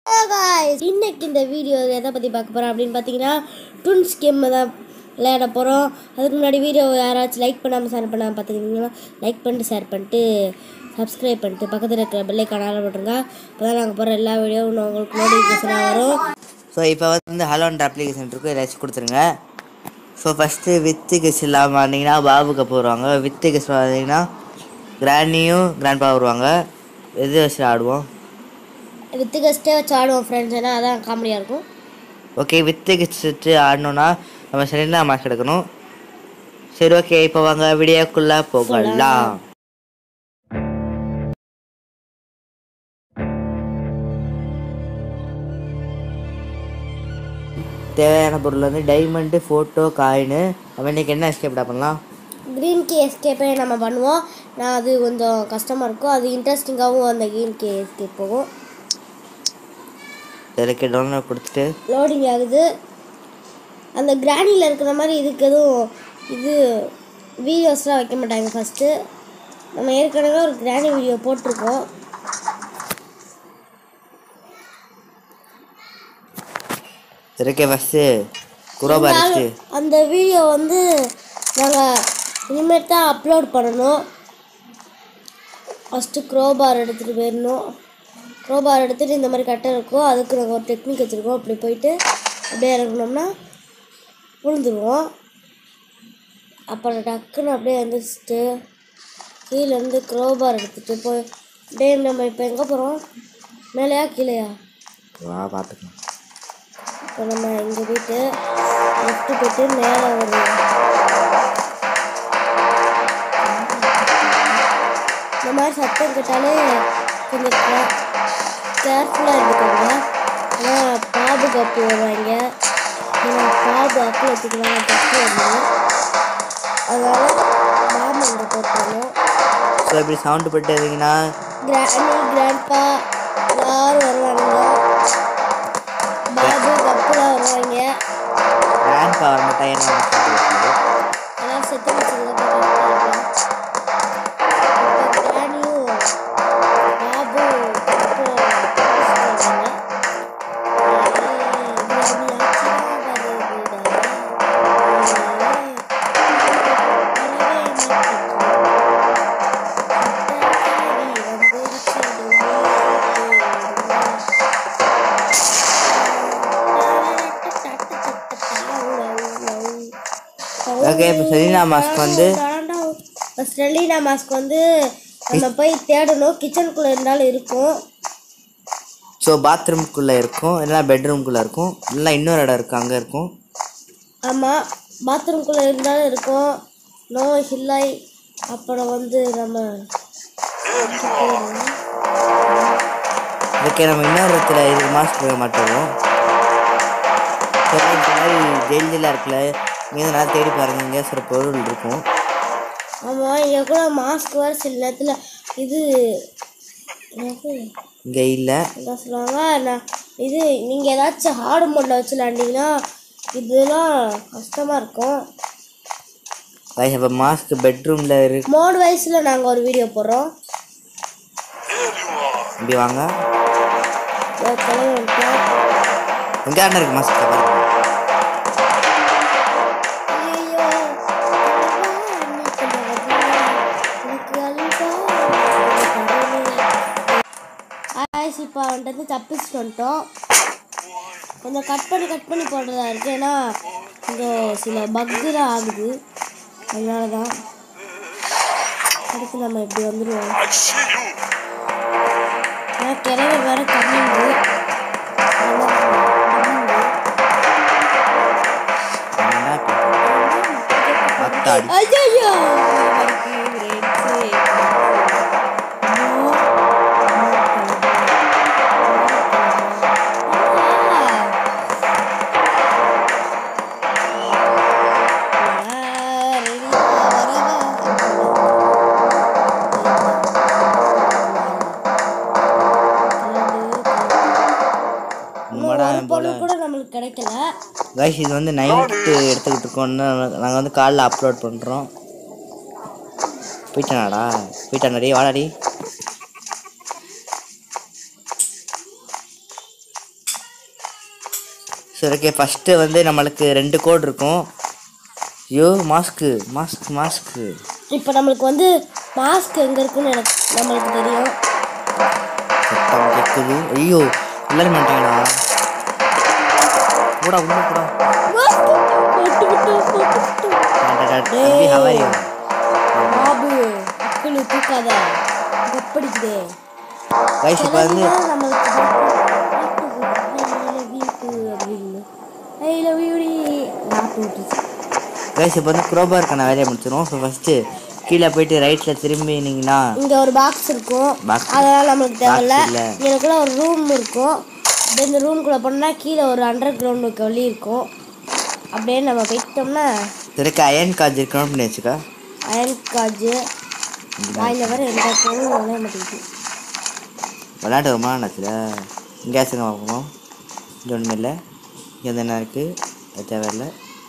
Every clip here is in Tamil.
guys, இன்னைக்கு இந்த வீடியோ எதை பற்றி பார்க்க போகிறோம் அப்படின்னு பார்த்தீங்கன்னா டுன்ஸ் கேம் தான் விளையாட போகிறோம் அதுக்கு முன்னாடி வீடியோ யாராச்சும் லைக் பண்ணாமல் ஷேர் பண்ணாமல் பார்த்துக்கிட்டிங்கன்னா லைக் பண்ணிட்டு ஷேர் பண்ணிட்டு சப்ஸ்கிரைப் பண்ணிட்டு பக்கத்தில் இருக்கிற பெல்லை கனால போட்டுருங்க அப்போ தான் நாங்கள் போகிற எல்லா வீடியோவும் உங்களுக்கு நோட்டிஃபிகேஷனாக வரும் ஸோ இப்போ வந்து ஹலோன்ற அப்ளிகேஷன் இருக்கும் ஏதாச்சும் கொடுத்துருங்க ஸோ ஃபஸ்ட்டு வித்து கெஸ் இல்லாமல் வந்தீங்கன்னா பாபு கப்பு வருவாங்க வித்து கெஸ் வந்தீங்கன்னா கிராண்டியும் கிராண்ட்பா வருவாங்க எது வச்சு ஆடுவோம் வித்து கஸ்ட்டே வச்சு ஆடுவோம் ஃப்ரெண்ட்ஸ் ஏன்னா அதான் காமெடியாக இருக்கும் ஓகே வித்து கெஸ் வச்சு ஆடணும்னா நம்ம சரிங்களா மார்க் எடுக்கணும் சரி ஓகே இப்போ வாங்க வீடியோக்குள்ளே போகலாம் தேவையான பொருள் வந்து டைமண்டு ஃபோட்டோ காயின் நம்ம இன்னைக்கு என்ன எஸ்கேப்டா பண்ணலாம் க்ரீன் கே எஸ்கேப்பே நம்ம பண்ணுவோம் நான் அது கொஞ்சம் கஷ்டமாக இருக்கும் அது இன்ட்ரெஸ்டிங்காகவும் அந்த க்ரீன் கே எஸ்கேப் போகும் எனக்கு டவுன்லோட் கொடுத்துட்டு லோடிங் ஆகுது அந்த கிராணியில் இருக்கிற மாதிரி இதுக்கு எதுவும் இது வீடியோஸ்லாம் வைக்க மாட்டாங்க ஃபஸ்ட்டு நம்ம ஏற்கனவே ஒரு கிராணி வீடியோ போட்டிருக்கோம் இருக்கே ஃபஸ்ட்டு குரோபா இருக்கு அந்த வீடியோ வந்து நாங்கள் இனிமேல் தான் அப்லோட் பண்ணணும் ஃபஸ்ட்டு க்ரோபார் எடுத்துகிட்டு போயிடணும் க்ரோபார் எடுத்துகிட்டு இந்த மாதிரி கட்டை இருக்கும் அதுக்கு நாங்கள் ஒரு டெக்னிக் வச்சுருக்கோம் அப்படி போயிட்டு அப்படியே இறங்கினோம்னா விழுந்துருவோம் அப்புறம் டக்குன்னு அப்படியே எழுந்திரிச்சிட்டு கீழே இருந்து க்ரோபார் எடுத்துகிட்டு போய் அப்படியே நம்ம இப்போ எங்கே போகிறோம் மேலேயா கீழேயா வா பார்த்துக்கலாம் இப்போ நம்ம எங்கள் வீட்டு லெஃப்ட் போயிட்டு மேலே ஒரு இந்த மாதிரி சத்தம் கேட்டாலே கொஞ்சம் கேர்ஃபுல்லாக இருந்துக்கோங்க ஏன்னா பாபு கப்பு வருவாங்க ஏன்னா பாபு அப்பு வச்சுக்கலாம் தப்பு வந்துடும் அதனால் மாமா இங்கே போட்டுருணும் ஸோ இப்படி சவுண்டு போட்டு இருந்தீங்கன்னா கிராணி கிராண்ட்பா எல்லாரும் வருவாங்க பாபு கப்புலாம் வருவாங்க கிராண்ட்பா வர மாட்டேன் ஏன்னா அவனுக்கு sound கேட்காது. எல்லாம் செத்து வச்சுருக்க கிராணியும் பாபு அப்புறம் பேசிட்டு ஓகே இப்போ செலினா மாஸ்க் வந்து ஸ்டெலினா மாஸ்க் வந்து நம்ம போய் தேடணும் கிச்சனுக்குள்ளே இருந்தாலும் இருக்கும் ஸோ பாத்ரூம்குள்ளே இருக்கும் இல்லைனா பெட்ரூம்குள்ளே இருக்கும் இல்லைனா இன்னொரு இடம் இருக்குது அங்கே இருக்கும் ஆமாம் பாத்ரூம்குள்ளே இருந்தாலும் இருக்கும் நோ ஹில்லை அப்புறம் வந்து நம்ம ஓகே நம்ம இன்னொரு இடத்துல இது மாஸ்க் போக மாட்டோம் சரி இந்த மாதிரி ஜெயில் ஜெயிலாக இருக்குல்ல இங்கே நல்லா தேடி பாருங்க இங்கே சில பொருள் இருக்கும் ஆமாம் இங்கே கூட மாஸ்க் வேறு சில நேரத்தில் இது என்னது இங்கே இல்லை என்ன சொல்லுவாங்க நான் இது நீங்கள் ஏதாச்சும் ஹார்டு மோட்டில் வச்சு விளாண்டிங்கன்னா இதெல்லாம் கஷ்டமாக இருக்கும் இப்போ மாஸ்க் பெட்ரூமில் இருக்கு மோட் வயசில் நாங்கள் ஒரு வீடியோ போடுறோம் இப்படி வாங்க ஒரு தலைவர் வந்துட்டோம். எங்கே அண்ணன் இருக்கு மாஸ்க் பாருங்க ஐயையோ, என்ன பண்ணுறது? எனக்கு அழுகா ஆயிஸ் இப்போ வந்துட்டு தப்பிச்சுட்டு வந்துட்டோம் கொஞ்சம் கட் பண்ணி கட் பண்ணி போடுறதா இருக்கு ஏன்னா கொஞ்சம் சில பக்கு தான் ஆகுது அதனால தான் அடுத்து நம்ம இப்படி வந்துடுவோம் ஏன்னா கிழவி வேற கம்மிங்கு என்னடா இப்படி? அத்தாடி ஐயோ உண்மைடா போல பொருள் கூட நம்மளுக்கு கிடைக்கல கைஸ் இது வந்து நைட்டு எடுத்துக்கிட்டு இருக்கோம்னு நாங்கள் வந்து காலைல அப்லோட் பண்ணுறோம் போயிட்டானாடா போயிட்டானடி வாடாடி சரி ஓகே ஃபஸ்ட்டு வந்து நம்மளுக்கு ரெண்டு கோட் இருக்கும் ஐயோ மாஸ்க்கு மாஸ்க் மாஸ்க்கு இப்போ நம்மளுக்கு வந்து மாஸ்க் எங்கே இருக்குன்னு எனக்கு நம்மளுக்கு தெரியும் சத்தம் கேட்குது ஐயோ எல்லாரும் பண்ணிட்டீங்களா கூடா உள்ள கூடா போட்டு விட்டு போட்டு விட்டு தம்பி ஹவாரி பாபு அக்கிளு தூக்காத எப்படிக்குதே கைஸ் இப்போ வந்து நம்மளுக்கு வீட்டு அப்படின்னு ஐ லவ் யூ நாட்டு விட்டுச்சு கைஸ் இப்போ வந்து குரோபாருக்கான வேலையை முடிச்சிடும் ஸோ ஃபஸ்ட்டு கீழே போயிட்டு ரைட்டில் திரும்பினீங்கன்னா இங்க ஒரு பாக்ஸ் இருக்கும் Box. அதெல்லாம் நம்மளுக்கு தேவையில்ல Box இல்ல. எனக்குள்ள ஒரு ரூம் இருக்கும் அப்படியே இந்த ரூம்குள்ளே போனால் கீழே ஒரு அண்டர் கிரவுண்டுக்கு வழி இருக்கும் அப்படியே நம்ம போயிட்டோம்னா இதுக்கு அயன் கார்டு இருக்கணும் பண்ணி வச்சுக்கா அயன் காஜு வாயில் வர எந்த பொருளும் விளைய மாட்டேங்குது விளையாட்டு ரொம்ப நாள் ஆச்சுல இங்கே ஆச்சுங்க பார்ப்போம் இங்கே ஒன்றும் இல்லை இங்கே வந்து என்ன இருக்குது அது தேவையில்லை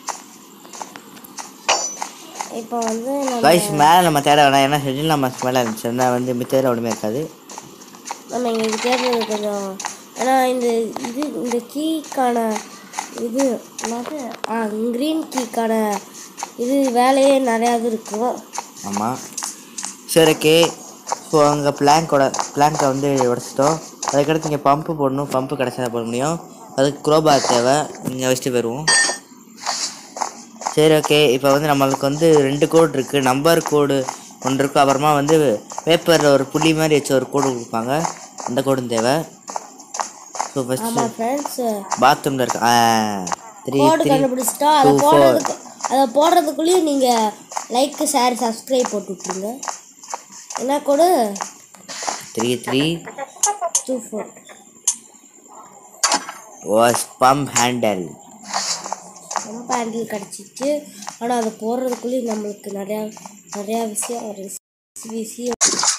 இப்போ வந்து நம்ம கைஸ் மேலே நம்ம தேட வேணாம் ஏன்னா ஷெட்யூல் நம்ம மேலே இருந்துச்சு அதனால் வந்து மித்ததில் ஒன்றுமே இருக்காது நம்ம இங்கே தேடுறது கொஞ்சம் ஏன்னா இந்த இது இந்த கீக்கான இது என்னது ஆ க்ரீன் கீக்கான இது வேலையே நிறையா இது இருக்கும் ஆமாம் சரி ஓகே ஸோ அங்கே பிளாங்கோட பிளாங்கை வந்து உடச்சிட்டோம் அதுக்கடுத்து இங்கே பம்பு போடணும் பம்பு கிடச்சா போட முடியும் அதுக்கு குரோபார் தேவை இங்கே வச்சுட்டு போயிடுவோம் சரி ஓகே இப்போ வந்து நம்மளுக்கு வந்து ரெண்டு கோடு இருக்குது நம்பர் கோடு ஒன்று இருக்கும் அப்புறமா வந்து பேப்பரில் ஒரு புள்ளி மாதிரி வச்சு ஒரு கோடு கொடுப்பாங்க அந்த கோடும் தேவை ஸோ ஃபஸ்ட்டு ஆமாம் ஃப்ரெண்ட்ஸ் பாத்ரூமில் இருக்கு த்ரீ கோடு த்ரீ கண்டுபிடிச்சிட்டோம் அதை two, four. போடுறதுக்கு அதை போடுறதுக்குள்ளேயும் நீங்கள் லைக்கு ஷேர் சப்ஸ்கிரைப் போட்டு விட்ருங்க என்ன code three three two four was pump handle ரொம்ப ஹேண்டில் கிடச்சிச்சு ஆனால் அதை போடுறதுக்குள்ளேயும் நம்மளுக்கு நிறையா நிறையா விஷயம் ஒரு விஷயம்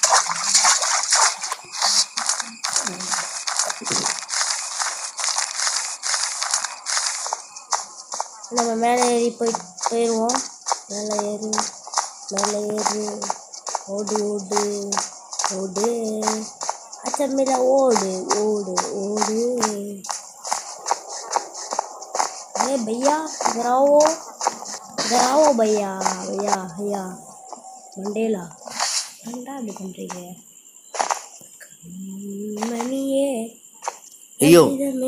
நம்ம மேலே ஏறி போய் போயிடுவோம் மேலே ஏறி மேலே ஏறி ஓடு ஓடு ஓடு அச்சமில்ல ஓடு ஓடு ஓடு अरे भैया इधर आओ इधर आओ भैया भैया भैया मंडेला ठंडा भी बन रही है मनिए ஐயோ ரஞ்சிதமே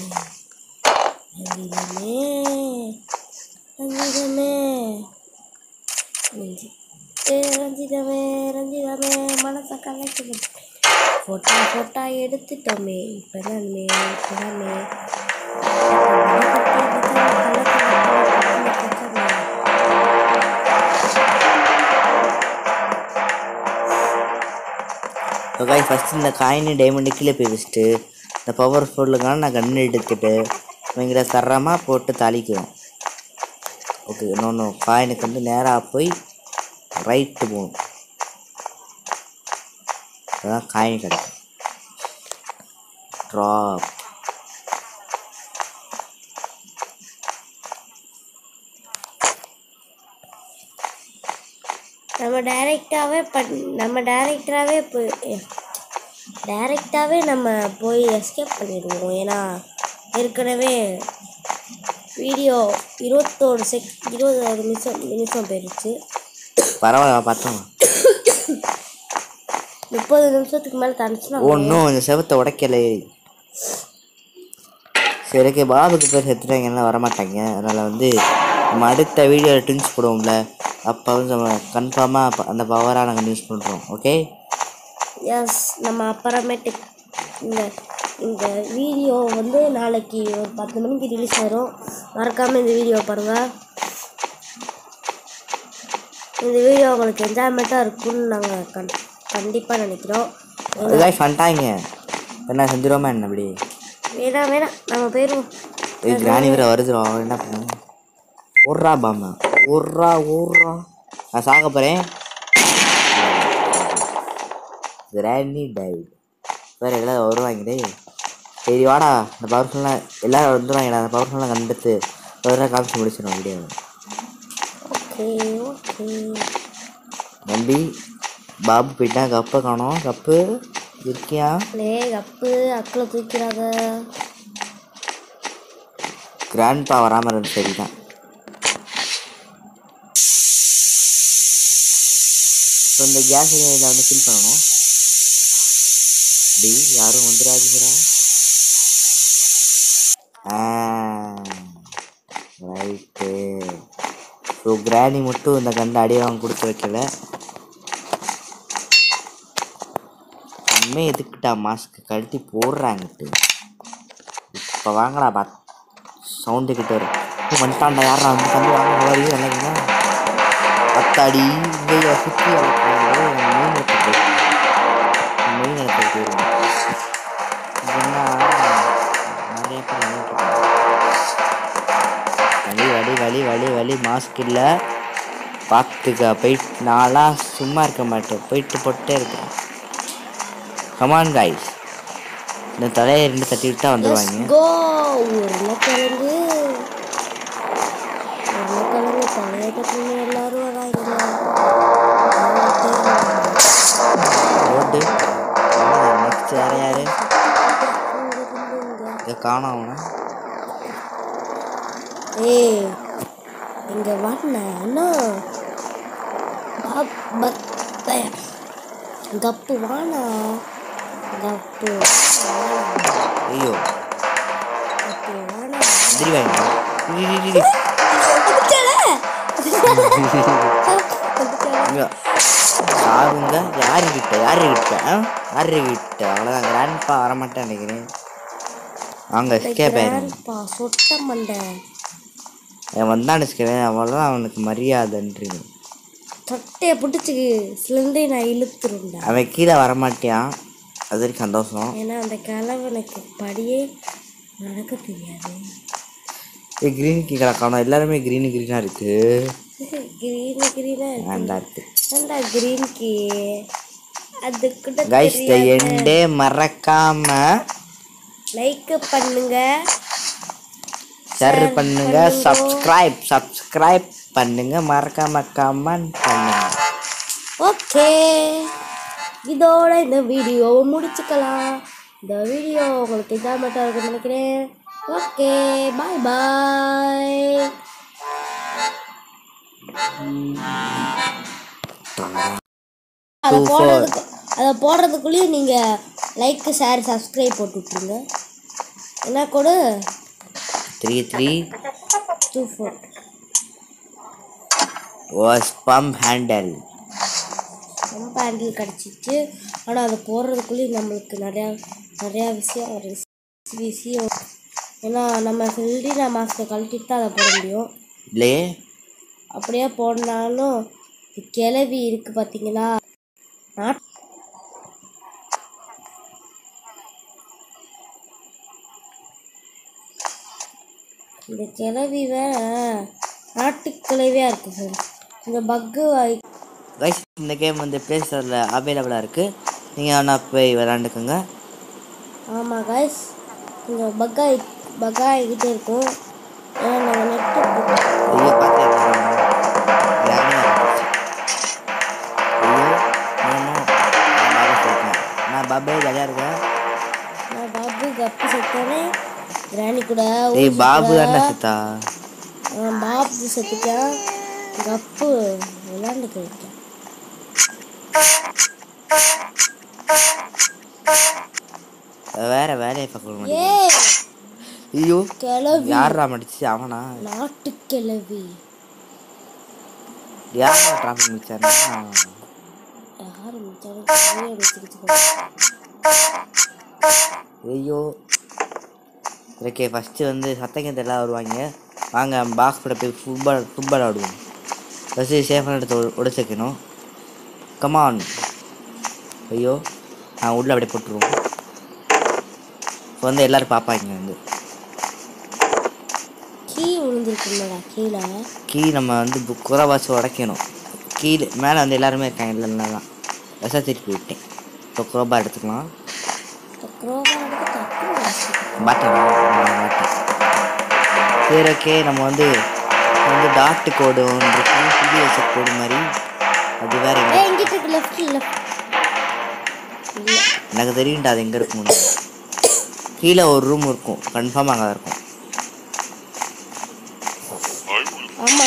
ரஞ்சிதமே ரஞ்சிதமே ரஞ்சி- ஏ ரஞ்சிதமே ரஞ்சிதமே மனசை கலைக்குது ஃபோட்டோ ஃபோட்டோ எடுத்துட்டோமே இப்போ தானே இப்போ தானே ஓகே ஃபஸ்ட்டு இந்த காயின் டைமண்ட் கீழே போய் வச்சுட்டு இந்த பவர் ஃபுல்லுக்கான நான் கன்று எடுத்துட்டு இவங்கள தரமாக போட்டு தாளிக்குவோம் ஓகே இன்னொன்று காயினுக்கு வந்து நேராக போய் ரைட்டு போகணும் அதான் காயின் கிடைக்கும் ட்ராப் நம்ம டைரெக்டாகவே பண் நம்ம டைரெக்டாகவே போய் டைரெக்டாகவே நம்ம போய் எஸ்கேப் பண்ணிடுவோம் ஏன்னா ஏற்கனவே வீடியோ இருபத்தோரு செக் இருபத்தோரு நிமிஷம் நிமிஷம் போயிடுச்சு பரவாயில்ல பார்த்தோம் முப்பது நிமிஷத்துக்கு மேலே தந்துச்சுன்னா ஒன்றும் இந்த செவத்தை உடைக்கலை சரி ஓகே பாபுக்கு பேர் செத்துட்டாங்கன்னா வரமாட்டாங்க அதனால் வந்து நம்ம அடுத்த வீடியோ ட்வின்ஸ் போடுவோம்ல அப்போ வந்து நம்ம கன்ஃபார்மாக அந்த பவராக நாங்கள் யூஸ் பண்ணுறோம் ஓகே எஸ் நம்ம அப்புறமேட்டு இந்த இந்த வீடியோ வந்து நாளைக்கு ஒரு பத்து மணிக்கு ரிலீஸ் ஆயிரும் மறக்காமல் இந்த வீடியோ பாருங்கள் இந்த வீடியோ உங்களுக்கு என்ஜாய்மெண்ட்டாக இருக்கும்னு நாங்கள் கண் கண்டிப்பாக நினைக்கிறோம் அதுதான் பண்ணிட்டாங்க என்ன செஞ்சிருவோமா என்ன அப்படி வேணாம் வேணாம் நம்ம போயிடுவோம் ஏய் கிராணி வேற வருதுடும் அவன் என்ன பண்ணுவோம் ஓடுறா பாமா ஓடுறா ஓடுறா நான் சாக போகிறேன் கிராணி டைவ் வேற எல்லாரும் வருவாங்க டேய் சரி வாடா இந்த பவர்ஃபுல்லாம் எல்லாரும் வந்துடுவாங்கடா அந்த பவர்ஃபுல்லாம் கண்டுட்டு வேற காமிச்சு முடிச்சிடும் வீடியோ ஓகே ஓகே நம்பி பாபு போயிட்டா கப்பை காணோம் கப்பு இருக்கியா லே கப்பு அக்கில் தூக்கிறாங்க கிராண்ட்பா வராமல் இருந்து சரிதான் ஸோ இந்த கேஸ் இதில் வந்து ஃபில் பண்ணணும் டி யாரும் வந்துடாதீங்களா ரைட்டு ஸோ கிராணி மட்டும் இந்த கண்டை அடி வாங்க கொடுத்து வைக்கல உண்மை எதுக்குட்டா மாஸ்க் கழட்டி போடுறாங்கட்டு இப்போ வாங்கடா பா சவுண்டு கிட்ட வரும் இப்போ வந்துட்டான்டா யாரா வந்து தம்பி வாங்க வரையும் இல்லைங்களா பத்தாடி இங்கே சுற்றி மெயின் இடத்துக்கு மெயின் இடத்துக்கு போயிடுவோம் இல்லைன்னா நிறைய பேர் நின்னுட்டு இருக்காங்க. வலி வலி வலி வலி வலி மாஸ்க் இல்லை பார்த்துக்க போயிட்டு நான்லாம் சும்மா இருக்க மாட்டேன் போயிட்டு போட்டே இருக்கேன் கமான் காய்ஸ் இந்த தலையை ரெண்டு தட்டி விட்டா வந்துடுவாங்க கோ உருளைக்கிழங்கு உருளைக்கிழங்கு தலையை கட்டுங்க எல்லாரும் வராங்க ரோட்டு நெக்ஸ்ட் வேற யாரு இங்க காணோம் அவனை ஏய் இங்க வாண்ண அண்ணா பாப் பத்த கப்பு வாண்ணா கப்பு ஐயோ கப்பு வாண்ணா எதிரி வாங்க இரு, இரு, இரு. இங்க. சாவுங்க யாரு கிட்ட யாரு கிட்ட ஆ? யாரு கிட்ட அவ்வளோதான் கிராண்ட்பா வரமாட்டேன் நினைக்கிறேன் வாங்க எஸ்கேப் ஆயிரும் பா சொட்ட மண்டை அவன் வந்தான் வச்சுக்கிறேன் அவ்வளோதான் அவனுக்கு மரியாதைன்றீங்க தொட்டையை பிடிச்சி சிலிண்டரை நான் இழுத்துருண்டா அவன் கீழே வரமாட்டியான் அது வரைக்கும் சந்தோஷம் ஏன்னா அந்த கிழவனுக்கு படியே நடக்க தெரியாது ஏ க்ரீன் கீ காணோம் எல்லாருமே க்ரீன் க்ரீனாக இருக்கு கிரீன் கிரீனா நல்லா இருக்கு ஏன்டா கிரீன் கீ அது கூட கைஸ் த எண்டே மறக்காம லைக் பண்ணுங்க ஷேர் பண்ணுங்க சப்ஸ்கிரைப் சப்ஸ்கிரைப் பண்ணுங்க மறக்காம கமெண்ட் பண்ணுங்க ஓகே இதோட இந்த வீடியோவை முடிச்சுக்கலாம் இந்த வீடியோ உங்களுக்கு இதாக மட்டும் இருக்கும்னு நினைக்கிறேன் ஓகே பாய் பாய் அதை போடுறதுக்கு அதை போடுறதுக்குள்ளேயும் நீங்கள் லைக் ஷேர் சப்ஸ்கிரைப் போட்டு விட்ருங்க என்ன கொடு three three two four was pump handle ரொம்ப ஹேண்டில் கிடச்சிச்சு ஆனால் அதை போடுறதுக்குள்ளேயும் நம்மளுக்கு நிறையா நிறையா விஷயம் ஒரு விஷயம் ஏன்னா நம்ம ஃபில்டினா மாஸ்க்கை கழட்டிட்டு தான் அதை போட முடியும் இல்லையே அப்படியே போடனாலும் இது கிளவி இருக்கு பார்த்தீங்களா நாட் இந்த கிளவி வேற நாட்டுக்கிழவியாக இருக்கு சார் இந்த பக்கு கைஸ் இந்த கேம் வந்து ப்ளே ஸ்டோரில் அவைலபிளாக இருக்குது நீங்கள் வேணா போய் விளாண்டுக்கோங்க ஆமாம் காய்ஸ் கொஞ்சம் பக்காய் பக்காயிக்கிட்டே இருக்கும் ஏன்னா நாங்கள் நெட்டு ஐயோ பார்த்து ஐயோ ஆமா. நான் பாபா சொல்லிட்டேன் நான் பாபே ஜாலியாக இருக்கேன் நான் பாபு கப்பு செத்தோன்னே கிராணி கூட ஏய் பாபு தானே சித்தா ஆ, பாபு செத்துட்டான் கப்பு விளாண்டு போயிட்டான் வேற வேலையை பார்க்க மாட்டேன் ஏ ஐயோ கிளவி யாரா மடிச்சு அவனா நாட்டு கிளவி யாரா டிராஃபிக் மிச்சாருன்னா யார் மிச்சாலும் கிளவியை வச்சுக்கிட்டு ஐயோ ஓகே ஃபஸ்ட்டு வந்து சத்தங்கத்தை எல்லாம் வருவாங்க வாங்க பாக்ஸ் கூட போய் ஃபுட்பால் ஃபுட்பால் ஆடுவோம் ஃபஸ்ட்டு சேஃபான இடத்த உட- உடைச்சு வைக்கணும் கமான் ஐயோ நான் உள்ள அப்படியே போட்டுருவோம் இப்போ வந்து எல்லோரும் பார்ப்பாங்க வந்து கீ விழுந்திருக்குல்லடா கீழே கீ நம்ம வந்து குறவாச்சு உடைக்கணும் கீழே மேலே வந்து எல்லாருமே இருக்காங்க இல்லைன்னா தான் விஷா திருப்பி விட்டேன் இப்போ குரோபா எடுத்துக்கலாம் குரோவா எடுத்து டக்குனு வாசிக்கணும். மாட்டேன் மாட்டேன் சரி ஓகே நம்ம வந்து வந்து டாட் கோடு ஒன்று இருக்கும் புதிய வச்ச கோடு மாதிரி அது வேற எங்க ஏய் இங்கிட்ட இருக்கு லெஃப்ட் லெஃப்ட் இல்லை எனக்கு தெரியும்டா அது எங்கே இருக்கும் கீழே ஒரு ரூம் இருக்கும் கன்ஃபார்ம் அங்கே இருக்கும்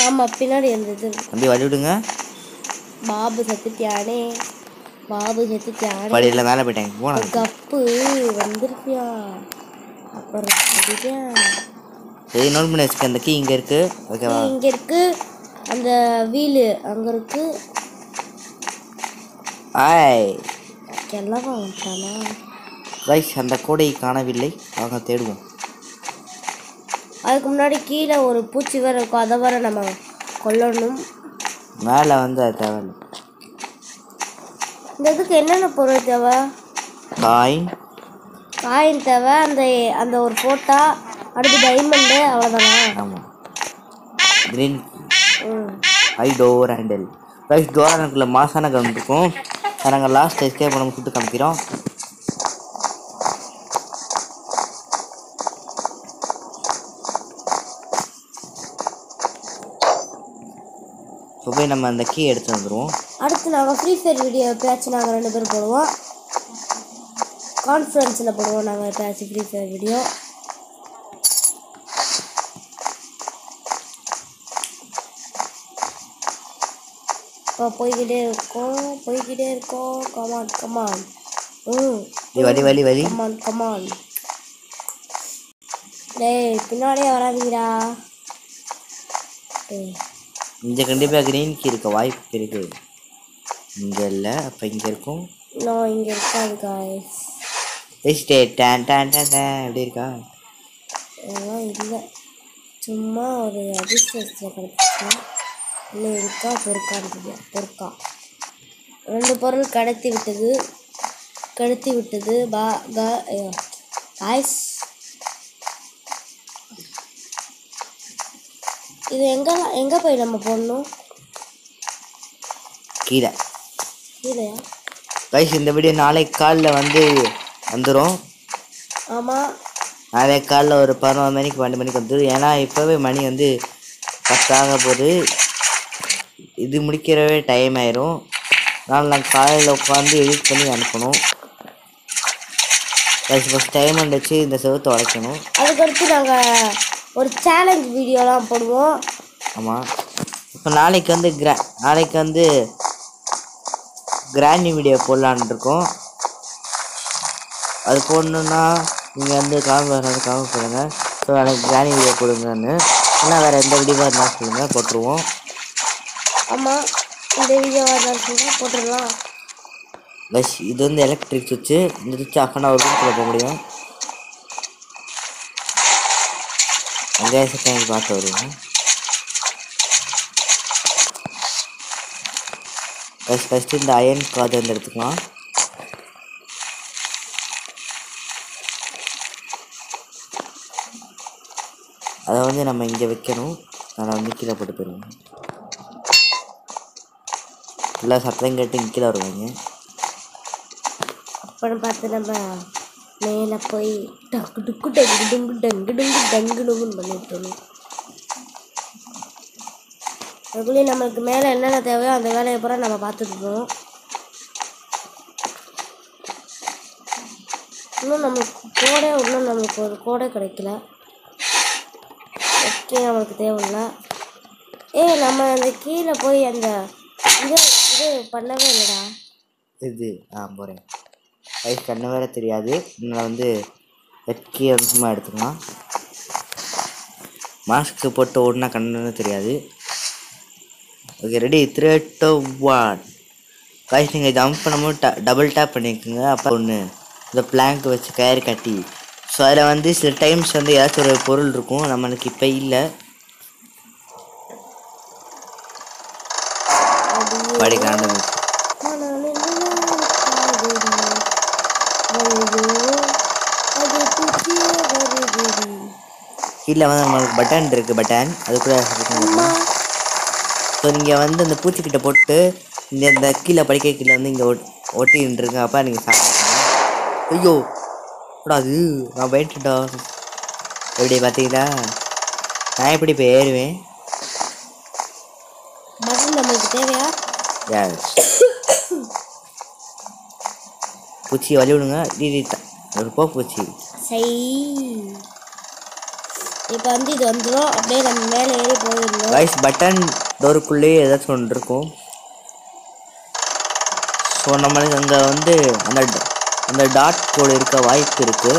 ஆமாம் பின்னாடி அந்த இது இருக்கு. தம்பி வழி விடுங்க பாபு செத்துட்டியானே பாபு செத்துட்டியானே படியில் மேலே போயிட்டாங்க போனா கப்பு வந்துருப்பியா அப்புறம் சரியா சரி நோட் பண்ணி வச்சுக்க அந்த கீ இங்கே இருக்கு ஓகேவா இங்க இருக்கு அந்த வீலு அங்க இருக்கு ஆய் எல்லாம் வந்துட்டானா ரைஸ் அந்த கூடையை காணவில்லை வாங்க தேடுவோம் அதுக்கு முன்னாடி கீழே ஒரு பூச்சி வேற இருக்கும் அதை வேற நம்ம கொல்லணும் மேலே வந்து அது தேவையில்லை இந்த இதுக்கு என்னென்ன பொருள் தேவை காயின் காயின் தேவை அந்த அந்த ஒரு போட்டா அடுத்து டைமண்டு அவ்வளோதானா ஆமாம் கிரீன் ம் ஐ டோர் ஹேண்டில் ரைஸ் டோர் ஹேண்டில் மாசான கன் இருக்கும் அதை நாங்கள் லாஸ்ட் எஸ்கேப் பண்ண சுட்டு காமிக்கிறோம் இப்போ போய் நம்ம அந்த கீ எடுத்து வந்துடுவோம் அடுத்து நாங்கள் ஃப்ரீ ஃபயர் வீடியோ எப்பயாச்சும் நாங்கள் ரெண்டு பேரும் போடுவோம் கான்ஃபரன்ஸில் போடுவோம் நாங்கள் எப்பயாச்சும் ஃப்ரீ ஃபயர் வீடியோ இப்போ போய்கிட்டே இருக்கோம் போய்கிட்டே இருக்கோம் கமான் கமான் ம் இது வலி வலி வலி கமான் கமான் டேய் பின்னாடியே வராதீங்கடா டேய் இங்கே கண்டிப்பாக க்ரீன் கீ இருக்க வாய்ப்பு இருக்கு இங்கே இல்லை அப்போ இங்கே இருக்கும் நான் இங்கே இருக்காது காய்ஸ் ஸ்டே டேன் டேன் டேன் டேன் எப்படி இருக்கா அதெல்லாம் இல்லை சும்மா ஒரு அதிர்ஷ்டத்தில் கிடச்சிச்சு இன்னும் இருக்கா பொறுக்கான்னு பொறுக்கா ரெண்டு பொருள் கடத்தி விட்டது கடத்தி விட்டது பா கா காய்ஸ் இது எங்கெல்லாம் எங்கே போய் நம்ம போடணும் கீழே கீழேயா கைஸ் இந்த வீடியோ நாளைக்கு காலைல வந்து வந்துடும் ஆமாம் நாளைக்கு காலைல ஒரு பதினொரு மணிக்கு பன்னெண்டு மணிக்கு வந்துடும் ஏன்னா இப்போவே மணி வந்து பத்தாக போகுது இது முடிக்கிறவே டைம் ஆயிரும் அதனால் நான் காலையில் உட்காந்து எடிட் பண்ணி அனுப்பணும் கைஸ் ஃபஸ்ட் டைம் வச்சு இந்த செவத்தை உடைக்கணும் அதுக்கடுத்து நாங்கள் ஒரு சேலஞ்ச் வீடியோலாம் போடுவோம் ஆமாம் இப்போ நாளைக்கு வந்து கிரா நாளைக்கு வந்து கிராண்டி வீடியோ போடலான்னு இருக்கோம் அது போடணுன்னா நீங்கள் வந்து காமெண்ட் வந்து காமெண்ட் பண்ணுங்கள் ஸோ நாளைக்கு கிராண்டி வீடியோ போடுங்கன்னு இல்லை வேறு எந்த வீடியோவாக இருந்தாலும் சொல்லுங்கள் போட்டுருவோம் ஆமாம் இந்த வீடியோவாக தான் சொல்கிறேன் போட்டுடலாம் பஸ் இது வந்து எலக்ட்ரிக் சுவிட்சு இந்த சுவிட்ச் ஆஃப் பண்ணால் ஒரு ரூம்குள்ளே போக முடியும் அஞ்சாயிரம் செகண்ட் பார்த்து வருவோம் ஃபஸ்ட் ஃபஸ்ட்டு இந்த அயன் காது வந்து எடுத்துக்கலாம் அதை வந்து நம்ம இங்கே வைக்கணும் அதை வந்து கீழே போட்டு போயிடுவோம் நல்லா சத்தம் கேட்டு இங்கே கீழே வருவாங்க அப்புறம் பார்த்து நம்ம மேலே போய் டக்கு டுக்கு டங்கு டுங்கு டங்கு டுங்கு டங்கு டுங்குன்னு பண்ணிட்டோம் அதுக்குள்ளேயும் நம்மளுக்கு மேலே என்னென்ன தேவையோ அந்த வேலையை பூரா நம்ம பார்த்துட்டு இருக்கோம் இன்னும் நம்மளுக்கு கோடை இன்னும் நம்மளுக்கு ஒரு கோடை கிடைக்கல ஓகே நம்மளுக்கு தேவையில்ல ஏய் நம்ம அந்த கீழே போய் அந்த இது இது பண்ணவே இல்லைடா இது ஆ போகிறேன் ரைட் கண்ணு வேற தெரியாது நான் வந்து வெட்கி சும்மா எடுத்துக்கலாம் மாஸ்க்கு போட்டு ஓடினா கண்ணுன்னு தெரியாது okay ready three two one guys நீங்கள் ஜம்ப் பண்ணும்போது ட டபுள் டேப் பண்ணிக்கோங்க அப்போ ஒன்று இந்த பிளாங்க் வச்சு கயிறு கட்டி ஸோ அதில் வந்து சில டைம்ஸ் வந்து ஏதாச்சும் ஒரு பொருள் இருக்கும் நம்மளுக்கு இப்போ இல்லை படிக்க ஆரம்பிச்சு கீழே வந்து நம்மளுக்கு பட்டன் இருக்குது பட்டன் அது கூட ஸோ நீங்கள் வந்து அந்த பூச்சிக்கிட்ட போட்டு இந்த இந்த கீழே படிக்க கீழே வந்து இங்கே ஒட் ஒட்டி நின்றுருங்க அப்போ நீங்கள் சாப்பிடுங்க ஐயோ கூடாது நான் பயந்துட்டா எப்படி பார்த்தீங்களா நான் எப்படி இப்போ ஏறுவேன் பட்டன் நம்மளுக்கு தேவையா Yes. பூச்சி வழி விடுங்க டி டி த- ஒரு போ பூச்சி சை இப்போ வந்து இது வந்துடும் அப்படியே நம்ம மேலே ஏறி போயிடணும் கைஸ் பட்டன் டோருக்குள்ளேயே ஏதாச்சும் ஒன்று இருக்கும் ஸோ நம்மளுக்கு அங்கே வந்து அந்த ட- அந்த டாட் கோடு இருக்க வாய்ப்பு இருக்கு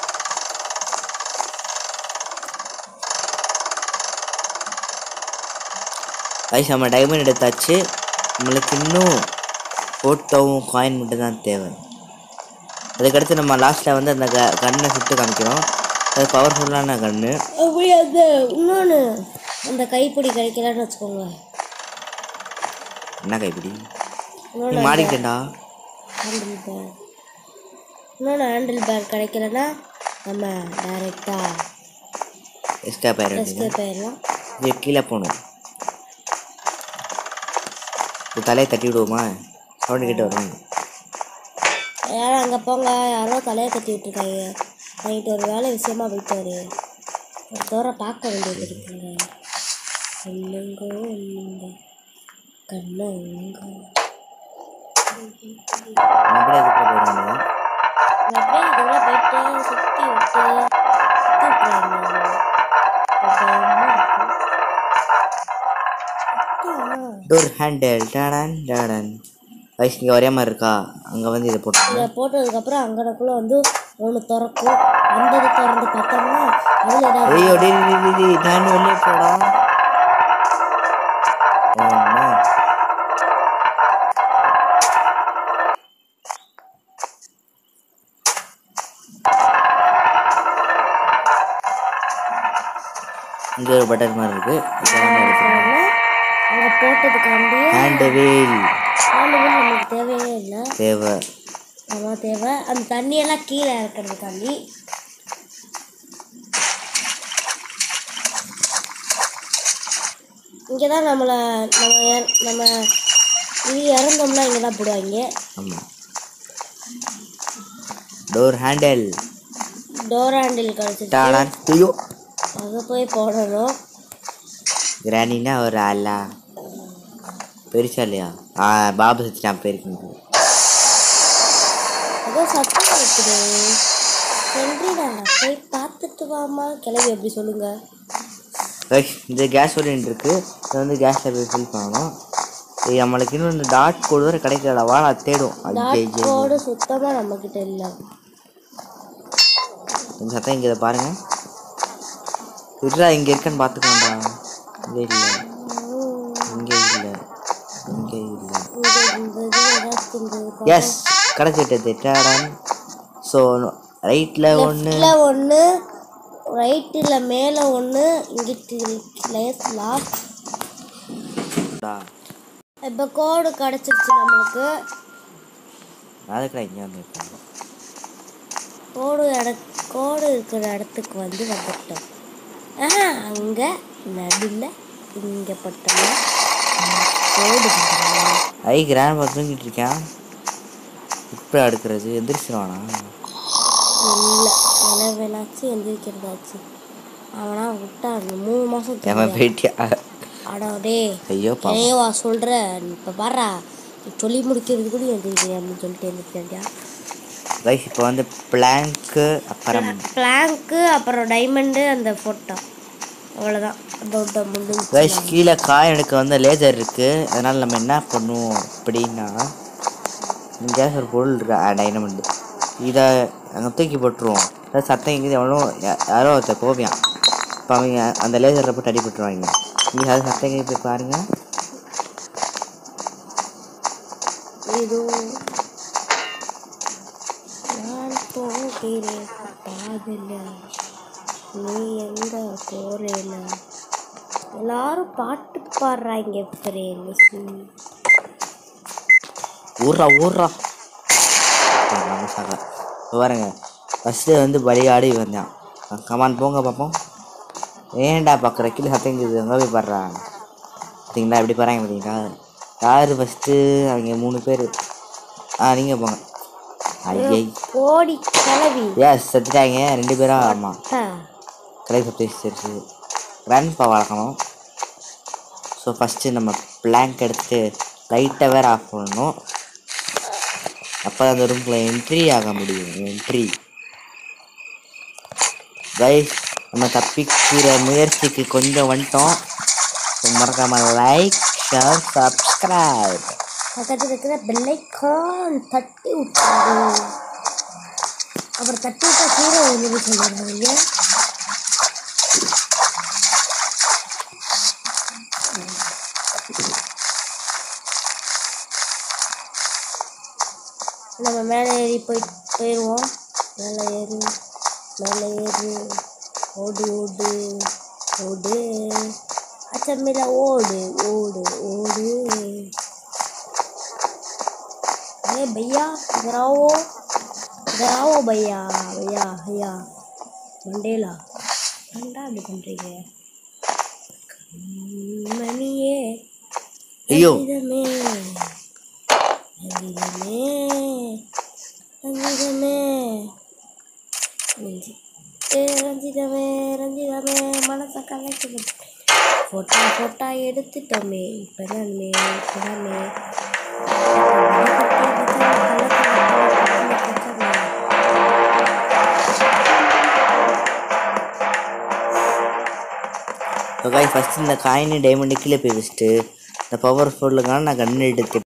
கைஸ் நம்ம டைமண்ட் எடுத்தாச்சு நம்மளுக்கு இன்னும் ஃபோட்டோவும் காயின் மட்டும் தான் தேவை அதுக்கடுத்து நம்ம லாஸ்ட்டில் வந்து அந்த க கன்னை சுட்டு காமிக்கிறோம் அது பவர்ஃபுல்லான கன்று அப்படி அந்த இன்னொன்று அந்த கைப்பிடி கிடைக்கலன்னு வச்சுக்கோங்க என்ன கைப்பிடி நீ இன்னொன்று மாடிக்கிட்டேன்டா ஹேண்டில் பேர் இன்னொன்று ஹேண்டில் பேர் கிடைக்கலன்னா நம்ம டைரெக்டாக எஸ்கேப் ஆயிடுறது எஸ்கேப் ஆயிடலாம் இது கீழே போகணும் இது தலையை தட்டி விடுவோமா சவுண்டு கிட்ட வருவாங்க யாரும் அங்கே போங்க யாரோ தலையை கட்டி விட்டுருக்காங்க நைட்டு ஒரு வேலை விஷயமா போயிட்டாரு ஒரு தோற பார்க்க வேண்டியது இருக்குங்க கண்ணுங்கோ ஒண்ணுங்க கண்ணுங்கோ அப்படியே அதுக்குள்ள போயிடுவாங்க அப்படியே இதுக்குள்ள போயிட்டு சுற்றி விட்டு சுற்றி விட்டுறாங்க டோர் ஹேண்டில் டாடன் டாடன் வயசு இங்கே ஒரே மாதிரி இருக்கா அங்கே வந்து இதை போட்டு இதை போட்டதுக்கப்புறம் அங்கனக்குள்ளே வந்து ஒன்று திறக்கும் அந்த இது திறந்து பார்த்தோம்னா அதில் ஏதாவது ஐயோ டே நான் வெளியே போடா ஒன்று இங்கே ஒரு பட்டன் மாதிரி இருக்கு அங்கே போட்டதுக்காண்டியே ஹேண்ட் வீல் ஆளுமே நமக்கு தேவையே இல்லை தேவை அதான் தேவை அந்த தண்ணியெல்லாம் கீழே இறக்கிறதுக்காண்டி இங்கே தான் நம்மளை நம்ம இற- நம்ம இது இறந்தோம்னா இங்கே தான் போடுவாங்க ஆமாம் டோர் ஹேண்டில் டோர் ஹேண்டில் கிடச்சிட்டு டாடான் ஐயோ அங்கே போய் போடணும் கிராணினா ஒரு ஆளா பெருசா இல்லையா ஆ பாபு சச்சிட்டான் பெருக்கு ஏதோ சத்தம் கேட்குது சென்றிடாங்க போய் பார்த்துட்டு வாமா கிளவி எப்படி சொல்லுங்க இந்த கேஸ் ஓரியன்ட் இருக்கு இது வந்து கேஸில் போய் ஃபில் பண்ணணும் இது நம்மளுக்கு இன்னும் இந்த டாட் கோடு வரை கிடைக்கலடா வா நான் தேடும் ஐயே கோடு சுத்தமாக நம்மக்கிட்ட இல்லை இந்த சத்தம் இங்கே இதை பாருங்க விட்றா இங்கே இருக்கேன்னு பார்த்துக்கோண்டா இங்கே இல்லை இங்கே இல்லை இங்கே இல்லை இந்த இந்த இது ஏதாச்சும் இந்த இது எஸ் கிடச்சிட்டது டேடன் ஸோ ரைட்டில் ஒன்று லெஃப்டில் ஒன்று ரைட்டில் மேலே ஒன்று இங்கிட்டு லேஸ் லாஸ்ட் இப்போ கோடு கிடச்சிருச்சு நம்மளுக்கு அதுக்கடா இங்கே வந்து இருக்கேன் கோடு இட கோடு இருக்கிற இடத்துக்கு வந்து வந்துட்டோம் ஆஹா அங்கே நடுவில் இங்கே பட்டோம்னா கோடு வந்துடும். ஐ கிராண்ட் பா தூங்கிட்டு இருக்கேன் இப்போ அடுக்கிறது எந்திரிச்சிருவானா இல்லை இளவேலாச்சு எந்திரிக்கிறதாச்சு அவனா விட்டா அந்த மூணு மாதம் ஏன் போயிட்டியா அடா டே ஐயோ பா ஏவா சொல்கிற இப்போ பாரா நீ சொல்லி முடிக்கிறது கூட எந்திரிக்கிறேன் அப்படின்னு சொல்லிட்டு எந்திரிக்கிறியா கைஸ் இப்போ வந்து பிளாங்க்கு அப்புறம் பிளாங்க்கு அப்புறம் டைமண்டு அந்த ஃபோட்டோ அவ்வளோதான் அதோட முடிஞ்சு கைஸ் கீழே காய் எடுக்க வந்து லேசர் இருக்கு அதனால நம்ம என்ன பண்ணுவோம் அப்படின்னா இங்கே ஒரு பொருள் இருக்கு டைனமெண்ட் இதை அங்கே தூக்கி போட்டுருவோம் அதாவது சத்தம் எங்கேயும் எவ்வளோ யாரோ ஒருத்தர் போவியான் இப்போ அவங்க அந்த லேசரில் போட்டு அடிபட்டுருவாங்க நீங்கள் அது சத்தம் எங்கேயும் போய் பாருங்க இது நான் போகிறேன் பாதில நீ எங்க போறேல எல்லாரும் பாட்டு பாடுறாங்க ஃப்ரெண்ட்ஸ் ஊர்றா ஊர்றா நமசாக பாருங்க ஃபஸ்ட்டு வந்து பலியாடி வந்தான் கமான் போங்க பார்ப்போம் ஏன்டா பார்க்குற கீழே சத்தம் கேக்குது அங்கே போய் பாடுறா பார்த்தீங்களா எப்படி பாருங்க பார்த்தீங்களா யார் ஃபஸ்ட்டு அவங்க மூணு பேர் ஆ நீங்கள் போங்க ஐயை கோடி கிளவி ஏஸ் செத்துட்டாங்க ரெண்டு பேரா ஆமாம் ஆ, கலை சப்டிஸ்டர்ஸு கிராண்ட்பா வளர்க்கணும் ஸோ ஃபஸ்ட்டு நம்ம பிளாங்க் எடுத்துட்டு லைட்டை வேற ஆஃப் பண்ணணும் அப்போ அந்த ரூம்குள்ளே என்ட்ரி ஆக முடியும் என்ட்ரி கைஸ் நம்ம தப்பிக்கிற முயற்சிக்கு கொஞ்சம் வந்துட்டோம் So, மறக்காம லைக் ஷேர் சப்ஸ்கிரைப் பக்கத்தில் இருக்கிற பெல்லைக்கான் தட்டி விட்டாரு அப்புறம் தட்டி விட்டா கீரை வந்து சொல்லுறாங்க நம்ம மேலே ஏறி போய் போயிடுவோம் மேலே ஏறி மேலே ஏறி ஓடு ஓடு ஓடு அச்சமில்ல ஓடு ஓடு ஓடு अरे भैया इधर आओ इधर आओ भैया भैया भैया मंडेला ठंडा भी बन रही है मनिए ஐயோ ரஞ்சிதமே ரஞ்சிதமே ரஞ்சிதமே ரஞ்சி ஏ ரஞ்சிதமே ரஞ்சிதமே மனசை கலைக்குது ஃபோட்டோ ஃபோட்டோ எடுத்துட்டோமே இப்போ தானே இப்போ தானே ஃபர்ஸ்ட் இந்த காயின் டைமண்ட் கீழே போய் வச்சுட்டு இந்த பவர் ஃபுல்லுக்கான நான் கன் எடுத்து